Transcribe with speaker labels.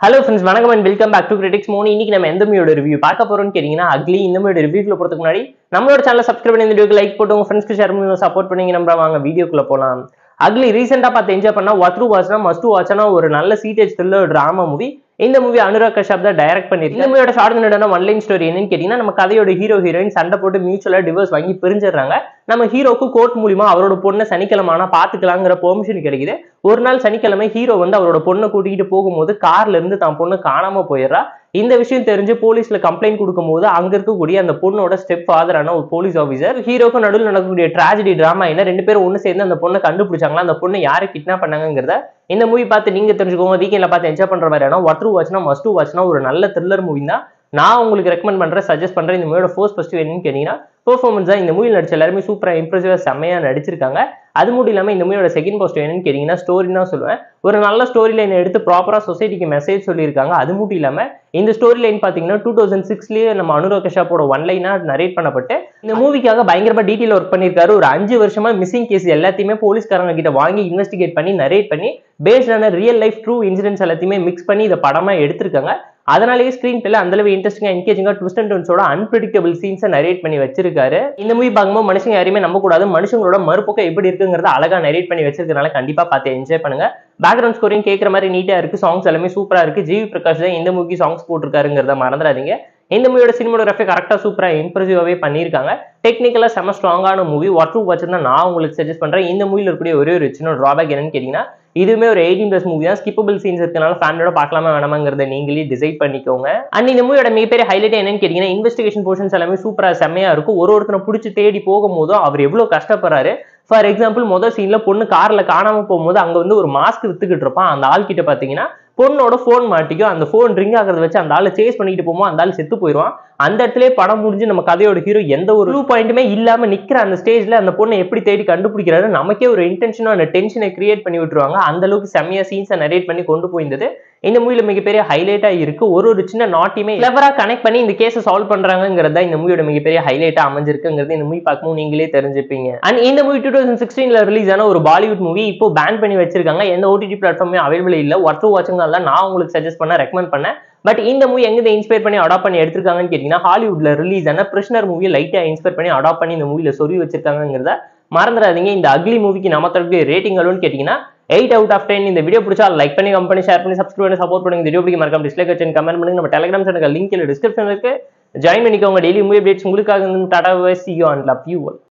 Speaker 1: hello friends வணக்கம் and welcome back to critics மோனி இன்னைக்கு நம்ம எந்த மூவியோட ரிவ்யூ பார்க்க போறோம்னு கேட்டீங்கன்னா அக்லி இந்த மூவியோட ரிவ்யூக்குள்ள போறதுக்கு முன்னாடி நம்மளோட சேனல் சப்ஸ்கிரைப் பண்ணி இந்த வீடியோக்கு லைக் போட்டு உங்க ஃப்ரெண்ட்ஸ்க்கு ஷேர் பண்ணி சப்போர்ட் பண்ணி நம்ம வாங்க வீடியோக்குள்ள போலாம் அக்லி ரீசெண்டாக பார்த்து என்ஜாய் பண்ணா ஒத்ரு வாட்ச்னா மஸ்ட் வாட்ச்னா ஒரு நல்ல சீட்டேஜ் த்ரில்லர் டிராமா மூவி இந்த மூவி அனுராக் கஷ்யப் தான் டைரக்ட் பண்ணிருக்கு இந்த மூவியோட ஷார்ட் நடன ஒன் லைன் ஸ்டோரி என்னன்னு கேட்டீங்கன்னா நம்ம கதையோட ஹீரோ ஹீரோயின் சண்டை போட்டு மியூச்சுவலா டிவோர்ஸ் வாங்கி பிரிஞ்சிடுறாங்க நம்ம ஹீரோக்கு கோர்ட் மூலியமா அவரோட பொண்ணை சனிக்கிழமை ஆனா பாத்துக்கலாங்கிற பெர்மிஷன் கிடைக்குது ஒரு நாள் சனிக்கிழமை ஹீரோ வந்து அவரோட பொண்ணை கூட்டிகிட்டு போகும்போது கார்ல இருந்து தான் பொண்ணு காணாம போயிடுறா இந்த விஷயம் தெரிஞ்சு போலீஸ்ல கம்ப்ளைண்ட் கொடுக்கும்போது அங்க இருக்கக்கூடிய அந்த பொண்ணோட ஸ்டெப் ஃபாதரான ஒரு போலீஸ் ஆஃபீஸர் ஹீரோக்கு நடுவில் நடக்கக்கூடிய டிராஜடி டிராமா என்ன ரெண்டு பேரும் ஒன்று சேர்ந்து அந்த பொண்ணை கண்டுபிடிச்சாங்களா அந்த பொண்ணை யாரை கிட்னாப் பண்ணாங்கிறத இந்த மூவி பார்த்து நீங்க தெரிஞ்சுக்கோங்க வீக்கெண்ட்ல பார்த்து என்ஜாய் பண்ற மாதிரியான ஒர்த்ரு வாட்ச்னா மஸ்ட் வாட்ச்னா ஒரு நல்ல த்ரில்லர் மூவி தான் நான் உங்களுக்கு ரெக்கமெண்ட் பண்றேன் சஜஸ்ட் பண்றேன் இந்த மூவியோட ஃபர்ஸ்ட் ஃபர்ஸ்ட் என்னன்னு கேட்டீங்கன்னா பெர்ஃபார்மன்ஸ் தான் இந்த மூவியில் நடிச்ச எல்லாருமே சூப்பரா இம்ப்ரெசிவா செம்மையா நடிச்சிருக்காங்க அது மட்டும் இல்லாம இந்த மூவியோட செகண்ட் போஸ்ட் என்னன்னு கேட்டீங்கன்னா ஸ்டோரி தான் சொல்லுவேன் ஒரு நல்ல ஸ்டோரி லைன் எடுத்து ப்ராப்பரா சொசைட்டிக்கு மெசேஜ் சொல்லியிருக்காங்க அது மட்டும் இல்லாம இந்த ஸ்டோரி லைன் பாத்தீங்கன்னா டூ தௌசண்ட் சிக்ஸ்லயே நம்ம அனுராக் கஷ்யப்போட ஒன் லைனா நரேட் பண்ணப்பட்டு இந்த மூவிக்காக பயங்கரமா டீட்டெயில் ஒர்க் பண்ணியிருக்காரு ஒரு அஞ்சு வருஷமா மிஸ்ஸிங் கேஸ் எல்லாத்தையுமே போலீஸ்காரங்க கிட்ட வாங்கி இன்வெஸ்டிகேட் பண்ணி நரேட் பண்ணி பேஸ்டான ரியல் லைஃப் ட்ரூ இன்சிடென்ட்ஸ் எல்லாத்தையுமே மிக்ஸ் பண்ணி இதை படமா எடுத்திருக்காங்க அதனாலேயே ஸ்க்ரீன் பிளே அந்த அளவு இன்ட்ரெஸ்டிங்கா என்கேஜிங்கா ட்விஸ்ட் அண்ட் டர்ன்ஸோட அன்பிரிடிகபிள் சீன்ஸை நரேட் பண்ணி வச்சிருக்காரு இந்த மூவி பார்க்கும்போது மனுஷங்க யாரையுமே நம்ப கூடாது மனுஷங்களோட மறுபக்கம் எப்படி இருக்குங்கிறத அழகா நரேட் பண்ணி வச்சிருக்கனால கண்டிப்பா பார்த்து என்ஜாய் பண்ணுங்க பேக்ரவுண்ட் ஸ்கோரிங் கேட்குற மாதிரி நீட்டா இருக்கு சாங்ஸ் எல்லாமே சூப்பரா இருக்கு ஜிவி பிரகாஷ் தான் இந்த மூவிக்கு சாங்ஸ் போட்டிருக்காருங்கிறத மறந்துடாதீங்க இந்த மூவியோட சினிமோகிராஃபி கரெக்டாக சூப்பராக இம்ப்ரெசிவாகவே பண்ணியிருக்காங்க டெக்னிக்கலாக செம ஸ்ட்ராங்கான மூவி ஒர்க் டூ வச்சு தான் நான் உங்களுக்கு சஜஸ்ட் பண்ணுறேன் இந்த மூவியில் இருக்கக்கூடிய ஒரே ஒரு சின்ன ட்ராபேக் என்னன்னு கேட்டிங்கன்னா இதுவுமே ஒரு எயிட்டீன் பிளஸ் மூவி தான் ஸ்கிப்பபிள் சீன்ஸ் இருக்கனால ஃபேமிலியோட பார்க்கலாமா வேணாமாங்கிறத நீங்களே டிசைட் பண்ணிக்கோங்க அண்ட் இந்த மூவியோட மிகப்பெரிய ஹைலைட் என்னன்னு கேட்டிங்கன்னா இன்வெஸ்டிகேஷன் போர்ஷன்ஸ் எல்லாமே சூப்பராக செம்மையாக இருக்கும் ஒரு ஒருத்தனை பிடிச்சி தேடி போகும்போதும் அவர் எவ்வளோ கஷ்டப்படுறாரு ஃபார் எக்ஸாம்பிள் முதல் சீன்ல பொண்ணு கார்ல காணாம போகும்போது அங்க வந்து ஒரு மாஸ்க் வித்துக்கிட்டு இருப்பான் அந்த ஆள் கிட்ட பாத்தீங்கன்னா பொண்ணோட ஃபோன் மாட்டிக்கும் அந்த ஃபோன் ரிங் ஆகிறத வச்சு அந்த ஆளை சேஸ் பண்ணிட்டு போமோ அந்த ஆள் செத்து போயிடுவான் அந்த இடத்துல படம் முடிஞ்சு நம்ம கதையோட ஹீரோ எந்த ஒரு ப்ளூ பாயிண்ட்டுமே இல்லாம நிக்கிற அந்த ஸ்டேஜ்ல அந்த பொண்ணை எப்படி தேடி கண்டுபிடிக்கிறாரு நமக்கே ஒரு இன்டென்ஷனோ அந்த டென்ஷனை கிரியேட் பண்ணி விட்டுருவாங்க அந்த அளவுக்கு செம்மையா சீன்ஸை நரேட் பண்ணி கொண்டு போயிருந்தது இந்த மூவில மிகப்பெரிய ஹைலைட்டா இருக்கு ஒரு ஒரு சின்ன நாட்டையுமே கிளவரா கனெக்ட் பண்ணி இந்த கேஸை சால்வ் பண்றாங்கிறது தான் இந்த மூவியோட மிகப்பெரிய ஹைலைட்டா அமைஞ்சிருக்குங்கிறது இந்த மூவி பார்க்கும்போது நீங்களே தெரிஞ்சுப்பீங்க அண்ட் இந்த மூவி டூ தௌசண்ட் சிக்ஸ்டீன்ல ரிலீஸ் ஆன ஒரு பாலிவுட் மூவி இப்போ பேன் பண்ணி வச்சிருக்காங்க எந்த ஓடிடி பிளாட்ஃபார்மே அவைலபிள் இல்ல ஒர்க் வாட்சிங்னால நான் உங்களுக்கு சஜஸ்ட் பண்ண ரெக்கமெண்ட் பண்ணேன் பட் இந்த மூவி எங்க இன்ஸ்பயர் பண்ணி அடாப்ட் பண்ணி எடுத்திருக்காங்கன்னு கேட்டீங்கன்னா ஹாலிவுட்ல ரிலீஸ் ஆன பிரிஷனர் மூவி லைட்டா இன்ஸ்பயர் பண்ணி அடாப்ட் பண்ணி இந்த மூவில சொல்லி வச்சிருக்காங்கிறத மறந்துடாதீங்க இந்த அக்லி மூவிக்கு நம்ம தரப்பு ரேட்டிங் அளவுன்னு கேட்டீங்கன்னா எயிட் அவுட் ஆஃப் டென் இந்த வீடியோ பிடிச்சா லைக் பண்ணி கம்பெனி பண்ணி ஷேர் பண்ணி சப்ஸ்கிரைப் பண்ணி சப்போர்ட் பண்ணுங்க இந்த வீடியோ பிடிக்க மறக்காம டிஸ்லைக் வச்சு கமெண்ட் பண்ணுங்க நம்ம டெலிகிராம் சேனல் லிங்க் டிஸ்கிரிப்ஷன் இருக்கு ஜாயின் பண்ணிக்கோங்க டெய்லி மூவி அப்டேட்ஸ் உங்களுக்காக டாடா see you and love you